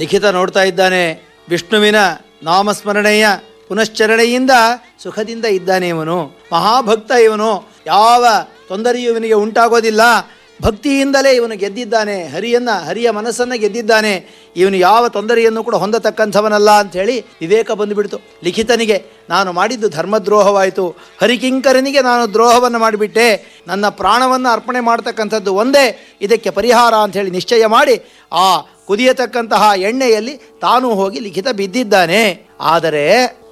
ಲಿಖಿತ ನೋಡ್ತಾ ಇದ್ದಾನೆ ವಿಷ್ಣುವಿನ ನಾಮಸ್ಮರಣೆಯ ಪುನಶ್ಚರಣೆಯಿಂದ ಸುಖದಿಂದ ಇದ್ದಾನೆ ಇವನು ಮಹಾಭಕ್ತ ಇವನು ಯಾವ ತೊಂದರೆಯೂ ಇವನಿಗೆ ಉಂಟಾಗೋದಿಲ್ಲ ಭಕ್ತಿಯಿಂದಲೇ ಇವನು ಗೆದ್ದಿದ್ದಾನೆ ಹರಿಯನ್ನ ಹರಿಯ ಮನಸ್ಸನ್ನು ಗೆದ್ದಿದ್ದಾನೆ ಇವನು ಯಾವ ತೊಂದರೆಯನ್ನು ಕೂಡ ಹೊಂದತಕ್ಕಂಥವನಲ್ಲ ಅಂಥೇಳಿ ವಿವೇಕ ಬಂದುಬಿಡ್ತು ಲಿಖಿತನಿಗೆ ನಾನು ಮಾಡಿದ್ದು ಧರ್ಮದ್ರೋಹವಾಯಿತು ಹರಿಕಿಂಕರನಿಗೆ ನಾನು ದ್ರೋಹವನ್ನು ಮಾಡಿಬಿಟ್ಟೆ ನನ್ನ ಪ್ರಾಣವನ್ನು ಅರ್ಪಣೆ ಮಾಡ್ತಕ್ಕಂಥದ್ದು ಒಂದೇ ಇದಕ್ಕೆ ಪರಿಹಾರ ಅಂಥೇಳಿ ನಿಶ್ಚಯ ಮಾಡಿ ಆ ಕುದಿಯತಕ್ಕಂತಹ ಎಣ್ಣೆಯಲ್ಲಿ ತಾನು ಹೋಗಿ ಲಿಖಿತ ಬಿದ್ದಿದ್ದಾನೆ ಆದರೆ